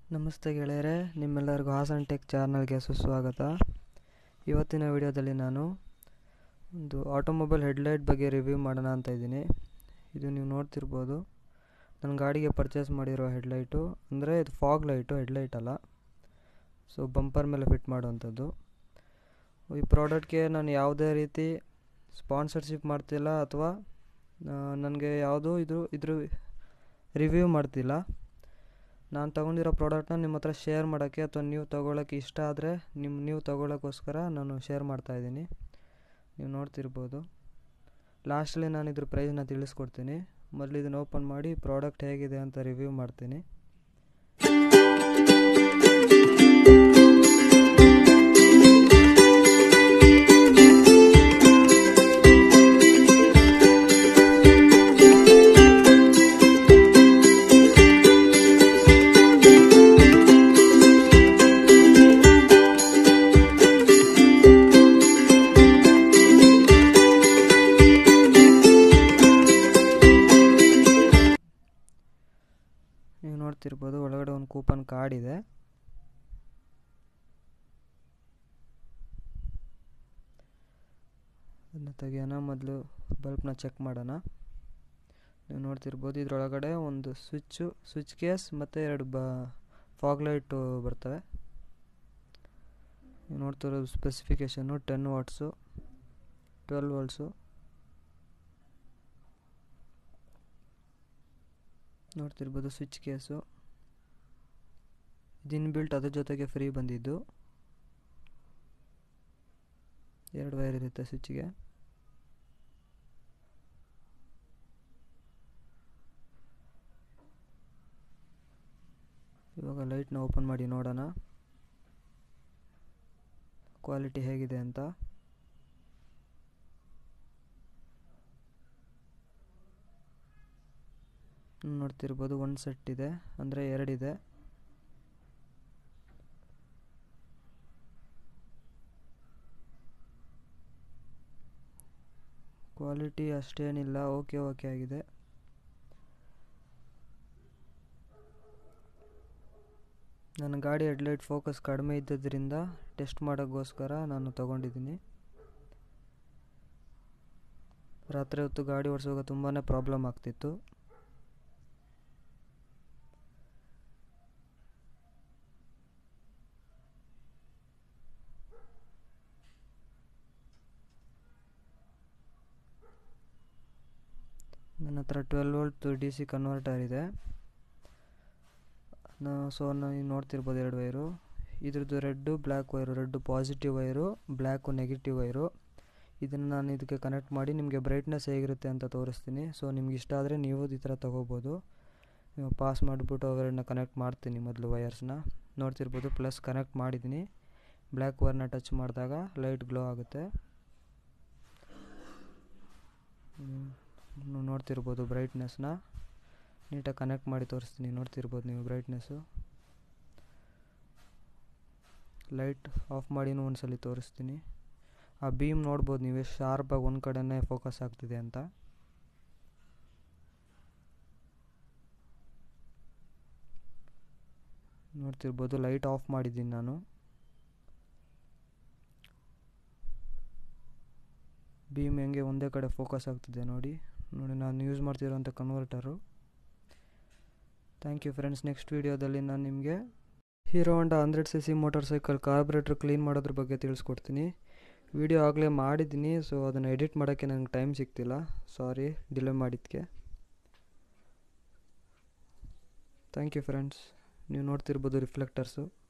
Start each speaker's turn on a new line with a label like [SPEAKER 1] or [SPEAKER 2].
[SPEAKER 1] ನಮಸ್ತೆ ಗೆಳೆಯರೆ ನಿಮ್ಮೆಲ್ಲರಿಗೂ ಹಾಸನ್ ಟೆಕ್ ಚಾನಲ್ಗೆ ಸುಸ್ವಾಗತ ಇವತ್ತಿನ ವಿಡಿಯೋದಲ್ಲಿ ನಾನು ಒಂದು ಆಟೋಮೊಬೈಲ್ ಹೆಡ್ಲೈಟ್ ಬಗ್ಗೆ ರಿವ್ಯೂ ಮಾಡೋಣ ಅಂತ ಇದ್ದೀನಿ ಇದು ನೀವು ನೋಡ್ತಿರ್ಬೋದು ನನ್ನ ಗಾಡಿಗೆ ಪರ್ಚೇಸ್ ಮಾಡಿರೋ ಹೆಡ್ಲೈಟು ಅಂದರೆ ಇದು ಫಾಗ್ ಲೈಟು ಹೆಡ್ಲೈಟ್ ಅಲ್ಲ ಸೊ ಬಂಪರ್ ಮೇಲೆ ಫಿಟ್ ಮಾಡುವಂಥದ್ದು ಈ ಪ್ರಾಡಕ್ಟ್ಗೆ ನಾನು ಯಾವುದೇ ರೀತಿ ಸ್ಪಾನ್ಸರ್ಶಿಪ್ ಮಾಡ್ತಿಲ್ಲ ಅಥವಾ ನನಗೆ ಯಾವುದೂ ಇದು ಇದ್ರ ರಿವ್ಯೂ ಮಾಡ್ತಿಲ್ಲ ನಾನು ತೊಗೊಂಡಿರೋ ಪ್ರಾಡಕ್ಟ್ನ ನಿಮ್ಮ ಹತ್ರ ಶೇರ್ ಮಾಡೋಕ್ಕೆ ಅಥವಾ ನೀವು ತೊಗೊಳಕ್ಕೆ ಇಷ್ಟ ಆದರೆ ನಿಮ್ಮ ನೀವು ತೊಗೊಳಕ್ಕೋಸ್ಕರ ನಾನು ಶೇರ್ ಮಾಡ್ತಾಯಿದ್ದೀನಿ ನೀವು ನೋಡ್ತಿರ್ಬೋದು ಲಾಸ್ಟಲ್ಲಿ ನಾನು ಇದ್ರ ಪ್ರೈಸ್ನ ತಿಳಿಸ್ಕೊಡ್ತೀನಿ ಮೊದಲು ಇದನ್ನು ಓಪನ್ ಮಾಡಿ ಪ್ರಾಡಕ್ಟ್ ಹೇಗಿದೆ ಅಂತ ರಿವ್ಯೂ ಮಾಡ್ತೀನಿ ನೀವು ನೋಡ್ತಿರ್ಬೋದು ಒಳಗಡೆ ಒಂದು ಕೂಪನ್ ಕಾರ್ಡ್ ಇದೆ ಅದನ್ನ ತೆಗಿಯೋಣ ಮೊದಲು ಬಲ್ಬ್ನ ಚೆಕ್ ಮಾಡೋಣ ನೀವು ನೋಡ್ತಿರ್ಬೋದು ಇದರೊಳಗಡೆ ಒಂದು ಸ್ವಿಚ್ಚು ಸ್ವಿಚ್ ಕೇಸ್ ಮತ್ತು ಎರಡು ಬ ಫಾಗ್ ಲೈಟು ಬರ್ತವೆ ನೀವು ನೋಡ್ತಿರೋದು ಸ್ಪೆಸಿಫಿಕೇಷನ್ನು ಟೆನ್ ವಾಟ್ಸು ಟ್ವೆಲ್ ವಾಟ್ಸು ನೋಡ್ತಿರ್ಬೋದು ಸ್ವಿಚ್ ಕೇಸು ಇದು ಬಿಲ್ಟ್ ಅದ್ರ ಜೊತೆಗೆ ಫ್ರೀ ಬಂದಿದ್ದು ಎರಡು ವೈರ್ ಇರುತ್ತೆ ಸ್ವಿಚ್ಗೆ ಇವಾಗ ಲೈಟ್ನ ಓಪನ್ ಮಾಡಿ ನೋಡೋಣ ಕ್ವಾಲಿಟಿ ಹೇಗಿದೆ ಅಂತ ನೋಡ್ತಿರ್ಬೋದು ಒಂದು ಸೆಟ್ ಇದೆ ಅಂದರೆ ಎರಡಿದೆ ಕ್ವಾಲಿಟಿ ಅಷ್ಟೇನಿಲ್ಲ ಓಕೆ ಓಕೆ ಆಗಿದೆ ನನ್ನ ಗಾಡಿ ಹೆಡ್ಲೈಟ್ ಫೋಕಸ್ ಕಡಿಮೆ ಇದ್ದದ್ರಿಂದ ಟೆಸ್ಟ್ ಮಾಡೋಕ್ಕೋಸ್ಕರ ನಾನು ತೊಗೊಂಡಿದ್ದೀನಿ ರಾತ್ರಿ ಹೊತ್ತು ಗಾಡಿ ಓಡಿಸುವಾಗ ತುಂಬಾ ಪ್ರಾಬ್ಲಮ್ ಆಗ್ತಿತ್ತು ನನ್ನ ಹತ್ರ twelve volt D C converter ಇದೆ ನಾ ಸೊ ನೀವು ನೋಡ್ತಿರ್ಬೋದು ಎರಡು ವೈರು ಇದ್ರದ್ದು red black wire red positive wire black negative wire ಇದನ್ನು ನಾನು ಇದಕ್ಕೆ ಕನೆಕ್ಟ್ ಮಾಡಿ ನಿಮಗೆ ಬ್ರೈಟ್ನೆಸ್ ಹೇಗಿರುತ್ತೆ ಅಂತ ತೋರಿಸ್ತೀನಿ ಸೊ ನಿಮ್ಗೆ ಇಷ್ಟ ಆದರೆ ನೀವು ಈ ಥರ ತೊಗೋಬೋದು ನೀವು ಪಾಸ್ ಮಾಡಿಬಿಟ್ಟು ಅವೆರಡನ್ನ ಕನೆಕ್ಟ್ ಮಾಡ್ತೀನಿ ಮೊದಲು ವಯರ್ಸ್ನ ನೋಡ್ತಿರ್ಬೋದು ಪ್ಲಸ್ ಕನೆಕ್ಟ್ ಮಾಡಿದ್ದೀನಿ ಬ್ಲ್ಯಾಕ್ ವೈರ್ನ ಟಚ್ ಮಾಡಿದಾಗ ಲೈಟ್ ಗ್ಲೋ ಆಗುತ್ತೆ ನೋಡ್ತಿರ್ಬೋದು ಬ್ರೈಟ್ನೆಸ್ನ ನೀಟಾಗಿ ಕನೆಕ್ಟ್ ಮಾಡಿ ತೋರಿಸ್ತೀನಿ ನೋಡ್ತಿರ್ಬೋದು ನೀವು ಬ್ರೈಟ್ನೆಸ್ಸು ಲೈಟ್ ಆಫ್ ಮಾಡಿನೂ ಒಂದ್ಸಲ ತೋರಿಸ್ತೀನಿ ಆ ಬೀಮ್ ನೋಡ್ಬೋದು ನೀವು ಎಷ್ಟು ಶಾರ್ಪಾಗಿ ಒಂದು ಕಡೆನೇ ಫೋಕಸ್ ಆಗ್ತಿದೆ ಅಂತ ನೋಡ್ತಿರ್ಬೋದು ಲೈಟ್ ಆಫ್ ಮಾಡಿದ್ದೀನಿ ನಾನು ಬೀಮ್ ಹೆಂಗೆ ಒಂದೇ ಕಡೆ ಫೋಕಸ್ ಆಗ್ತಿದೆ ನೋಡಿ ನೋಡಿ ನಾನು ಯೂಸ್ ಮಾಡ್ತಿರೋಂಥ converter thank you friends next ವೀಡಿಯೋದಲ್ಲಿ ನಾನು ನಿಮಗೆ Hero Honda hundred C C motorcycle carburettor clean ಮಾಡೋದ್ರ ಬಗ್ಗೆ ತಿಳಿಸ್ಕೊಡ್ತೀನಿ ವಿಡಿಯೋ ಆಗಲೇ ಮಾಡಿದ್ದೀನಿ ಸೊ ಅದನ್ನು ಎಡಿಟ್ ಮಾಡೋಕ್ಕೆ ನನಗೆ ಟೈಮ್ ಸಿಗ್ತಿಲ್ಲ ಸಾರಿ ಡಿಲೇ ಮಾಡಿದ್ದಕ್ಕೆ ಥ್ಯಾಂಕ್ ಯು ಫ್ರೆಂಡ್ಸ್ ನೀವು ನೋಡ್ತಿರ್ಬೋದು ರಿಫ್ಲೆಕ್ಟರ್ಸು